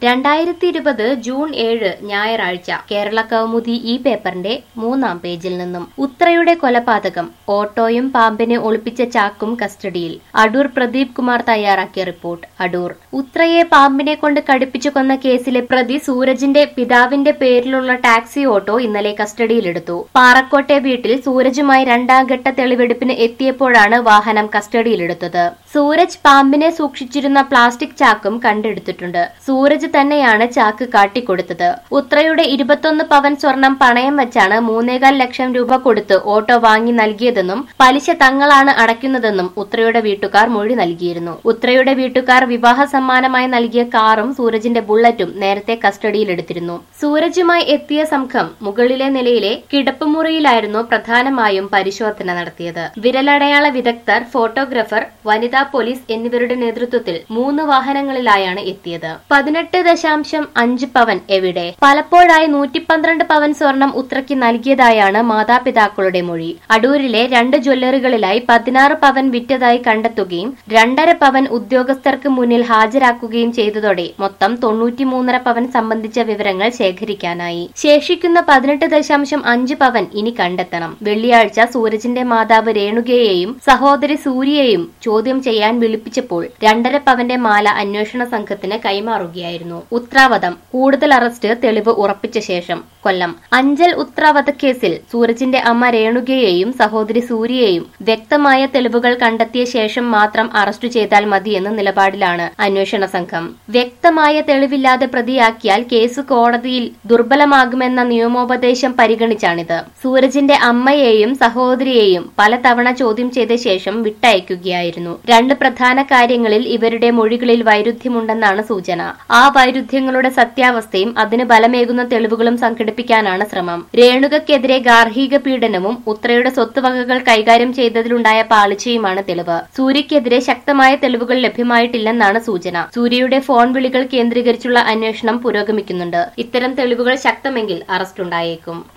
രണ്ടായിരത്തി ഇരുപത് ജൂൺ ഏഴ് ഞായറാഴ്ച കേരള കൗമുദി ഈ പേപ്പറിന്റെ മൂന്നാം പേജിൽ നിന്നും ഉത്രയുടെ കൊലപാതകം ഓട്ടോയും പാമ്പിനെ ഒളിപ്പിച്ച ചാക്കും കസ്റ്റഡിയിൽ അടൂർ പ്രദീപ് കുമാർ തയ്യാറാക്കിയ റിപ്പോർട്ട് അടൂർ ഉത്രയെ പാമ്പിനെ കൊണ്ട് കടിപ്പിച്ചു കൊന്ന കേസിലെ പ്രതി സൂരജിന്റെ പിതാവിന്റെ പേരിലുള്ള ടാക്സി ഓട്ടോ ഇന്നലെ കസ്റ്റഡിയിലെടുത്തു പാറക്കോട്ടെ വീട്ടിൽ സൂരജുമായി രണ്ടാം ഘട്ട തെളിവെടുപ്പിന് എത്തിയപ്പോഴാണ് വാഹനം കസ്റ്റഡിയിലെടുത്തത് സൂരജ് പാമ്പിനെ സൂക്ഷിച്ചിരുന്ന പ്ലാസ്റ്റിക് ചാക്കും കണ്ടെടുത്തിട്ടുണ്ട് സൂരജ് തന്നെയാണ് ചാക്ക് കാട്ടിക്കൊടുത്തത് ഉത്രയുടെ ഇരുപത്തൊന്ന് പവൻ സ്വർണം പണയം വെച്ചാണ് മൂന്നേകാൽ ലക്ഷം രൂപ കൊടുത്ത് ഓട്ടോ വാങ്ങി നൽകിയതെന്നും പലിശ തങ്ങളാണ് അടയ്ക്കുന്നതെന്നും ഉത്രയുടെ വീട്ടുകാർ മൊഴി നൽകിയിരുന്നു ഉത്രയുടെ വീട്ടുകാർ വിവാഹ സമ്മാനമായി നൽകിയ കാറും സൂരജിന്റെ ബുള്ളറ്റും നേരത്തെ കസ്റ്റഡിയിലെടുത്തിരുന്നു സൂരജുമായി എത്തിയ സംഘം മുകളിലെ നിലയിലെ കിടപ്പുമുറിയിലായിരുന്നു പ്രധാനമായും പരിശോധന നടത്തിയത് വിരലടയാള വിദഗ്ധർ ഫോട്ടോഗ്രാഫർ വനിതാ പോലീസ് എന്നിവരുടെ നേതൃത്വത്തിൽ മൂന്ന് വാഹനങ്ങളിലായാണ് എത്തിയത് പതിനെട്ട് ദശാംശം അഞ്ച് പവൻ എവിടെ പലപ്പോഴായി നൂറ്റി പന്ത്രണ്ട് പവൻ സ്വർണം ഉത്രയ്ക്ക് നൽകിയതായാണ് മാതാപിതാക്കളുടെ മൊഴി അടൂരിലെ രണ്ട് ജ്വല്ലറികളിലായി പതിനാറ് പവൻ വിറ്റതായി കണ്ടെത്തുകയും രണ്ടര പവൻ ഉദ്യോഗസ്ഥർക്ക് മുന്നിൽ ഹാജരാക്കുകയും ചെയ്തതോടെ മൊത്തം തൊണ്ണൂറ്റിമൂന്നര പവൻ സംബന്ധിച്ച വിവരങ്ങൾ ശേഖരിക്കാനായി ശേഷിക്കുന്ന പതിനെട്ട് ദശാംശം അഞ്ച് പവൻ ഇനി കണ്ടെത്തണം വെള്ളിയാഴ്ച സൂരജിന്റെ മാതാവ് രേണുകയെയും സഹോദരി സൂര്യയെയും ചോദ്യം ചെയ്യാൻ വിളിപ്പിച്ചപ്പോൾ രണ്ടര പവന്റെ മാല അന്വേഷണ സംഘത്തിന് കൈമാറുകയായിരുന്നു ഉത്രാവധം കൂടുതൽ അറസ്റ്റ് തെളിവ് ഉറപ്പിച്ച ശേഷം കൊല്ലം അഞ്ചൽ ഉത്രാവധ കേസിൽ സൂരജിന്റെ അമ്മ രേണുകയെയും സഹോദരി സൂര്യയെയും വ്യക്തമായ തെളിവുകൾ കണ്ടെത്തിയ ശേഷം മാത്രം അറസ്റ്റ് ചെയ്താൽ മതിയെന്ന നിലപാടിലാണ് അന്വേഷണ സംഘം വ്യക്തമായ തെളിവില്ലാതെ പ്രതിയാക്കിയാൽ കേസ് കോടതിയിൽ ദുർബലമാകുമെന്ന നിയമോപദേശം പരിഗണിച്ചാണിത് സൂരജിന്റെ അമ്മയെയും സഹോദരിയെയും പലതവണ ചോദ്യം ചെയ്ത ശേഷം വിട്ടയക്കുകയായിരുന്നു രണ്ട് പ്രധാന കാര്യങ്ങളിൽ ഇവരുടെ മൊഴികളിൽ വൈരുദ്ധ്യമുണ്ടെന്നാണ് സൂചന ആ വൈരുദ്ധ്യങ്ങളുടെ സത്യാവസ്ഥയും അതിന് ബലമേകുന്ന തെളിവുകളും സംഘടിപ്പിക്കാനാണ് ശ്രമം രേണുകയ്ക്കെതിരെ ഗാർഹിക പീഡനവും ഉത്രയുടെ സ്വത്തുവകകൾ കൈകാര്യം ചെയ്തതിലുണ്ടായ പാളിച്ചയുമാണ് തെളിവ് സൂര്യയ്ക്കെതിരെ ശക്തമായ തെളിവുകൾ ലഭ്യമായിട്ടില്ലെന്നാണ് സൂചന സൂര്യയുടെ ഫോൺ വിളികൾ കേന്ദ്രീകരിച്ചുള്ള അന്വേഷണം പുരോഗമിക്കുന്നുണ്ട് ഇത്തരം തെളിവുകൾ ശക്തമെങ്കിൽ അറസ്റ്റുണ്ടായേക്കും